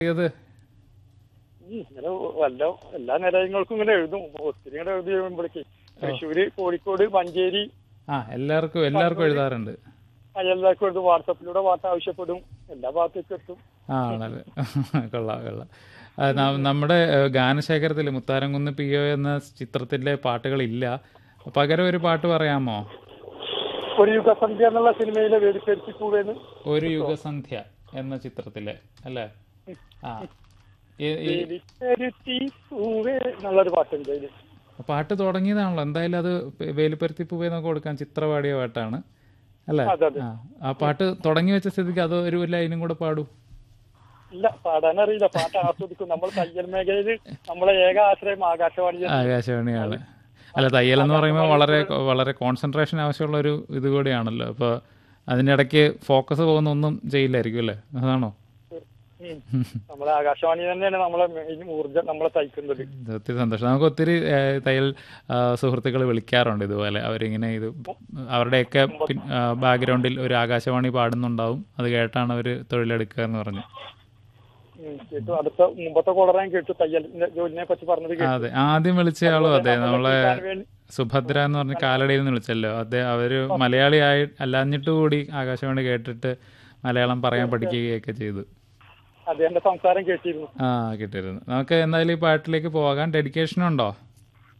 ഇത് ഉം, ഇങ്ങനെ വല്ല എല്ലാ നിലയങ്ങൾക്കും ഇങ്ങനെ എഴുതും ഒത്തിരി ഇങ്ങനെ എഴുതി കഴിയുമ്പോഴേക്ക് തൃശ്ശൂര് കോഴിക്കോട് മഞ്ചേരി ആ എല്ലാവർക്കും എല്ലാവർക്കും എഴുതാറുണ്ട് ആ, എല്ലാവർക്കും എഴുതും വാട്സപ്പിലൂടെ പാട്ട് ആവശ്യപ്പെടും എല്ലാ ഭാഗത്തേക്കും എത്തും ആ ആണല്ലേ കൊള്ളാം കൊള്ളാം ആ, ന- നമ്മുടെ ഏഹ്, ഗാനശേഖരത്തിൽ മുത്താരംകുന്ന് പി ഒ എന്ന ചിത്രത്തിലെ പാട്ടുകളില്ല പകരം ഒരു പാട്ട് പറയാമോ ഒരു യുഗസന്ധ്യ എന്നുള്ള സിനിമയിലെ വേദിപ്പെടുത്തി പൂവേന്ന് ഒരു യുഗസന്ധ്യ എന്ന ചിത്രത്തിലെ അല്ലേ ആ ഈ- ഈ വേദിപ്പെടുത്തി പൂവേ എന്നുള്ളൊരു പാട്ടുണ്ട് അതില് പാട്ട് തുടങ്ങിയതാണല്ലോ എന്തായാലും അത് വേലിപ്പരുത്തി പൂവേ എന്നൊക്കെ കൊടുക്കാൻ ചിത്ര പാടിയ പാട്ടാണ് അല്ലേ അതെ അതെ ആ ആ പാട്ട് തുടങ്ങി വെച്ച സ്ഥിതിക്ക് അത് ഒരു ലൈനും കൂടെ പാടൂ ഇല്ല പാടാൻ അറിയില്ല പാട്ട് ആസ്വദിക്കും നമ്മൾ തയ്യൽ മേഖലയിൽ നമ്മളെ ഏക ആശ്രയം ആകാശവാണി ആകാശവാണിയാണ് അല്ല തയ്യൽ എന്ന് പറയുമ്പോൾ വളരെ വളരെ കോൺസെൻട്രേഷൻ ആവശ്യമുള്ള ഒരു ഇത് കൂടിയാണല്ലോ അപ്പോൾ അതിനിടയ്ക്ക് ഫോക്കസ് പോകുന്ന ഒന്നും ചെയ്യില്ലായിരിക്കും അല്ലേ അതാണോ ഉം. നമ്മളെ ആകാശവാണി തന്നെയാണ് നമ്മളെ മെയിൻ ഊർജ്ജം നമ്മളെ തയ്ക്കുന്നത് ഒത്തിരി സന്തോഷം നമുക്ക് ഒത്തിരി ഏഹ്, തയ്യൽ സുഹൃത്തുക്കൾ വിളിക്കാറുണ്ട് ഇതുപോലെ അവരിങ്ങനെ ഇത് അവരുടെയൊക്കെ ബാക്ക്ഗ്രൗണ്ടിൽ ഒരു ആകാശവാണി പാടുന്നുണ്ടാവും അത് കേട്ടാണ് അവർ തൊഴിലെടുക്കുക എന്ന് പറഞ്ഞു ഉം. കേട്ടു അടുത്ത മുമ്പത്തെ കോളറാൻ കേട്ടു തയ്യലിന്റെ ജോലിനെ പറ്റി പറഞ്ഞത് കേട്ടു അതെ ആദ്യം വിളിച്ചയാളും അതെ നമ്മളെ കേൾക്കാൻ വേണ്ടി സുഭദ്ര എന്ന് പറഞ്ഞ കാലടിയിൽ നിന്ന് വിളിച്ചല്ലോ അതെ അവര് മലയാളി ആയി അല്ലാഞ്ഞിട്ട് കൂടി ആകാശവാണി കേട്ടിട്ട് മലയാളം പറയാൻ പഠിക്കുകയൊക്കെ ചെയ്തു അദ്ദേഹത്തിന്റെ സംസാരം കേട്ടിരുന്നു ആ കിട്ടിയിരുന്നു നമുക്ക് എന്തായാലും ഈ പാട്ടിലേക്ക് പോകാൻ ഡെഡിക്കേഷൻ ഉണ്ടോ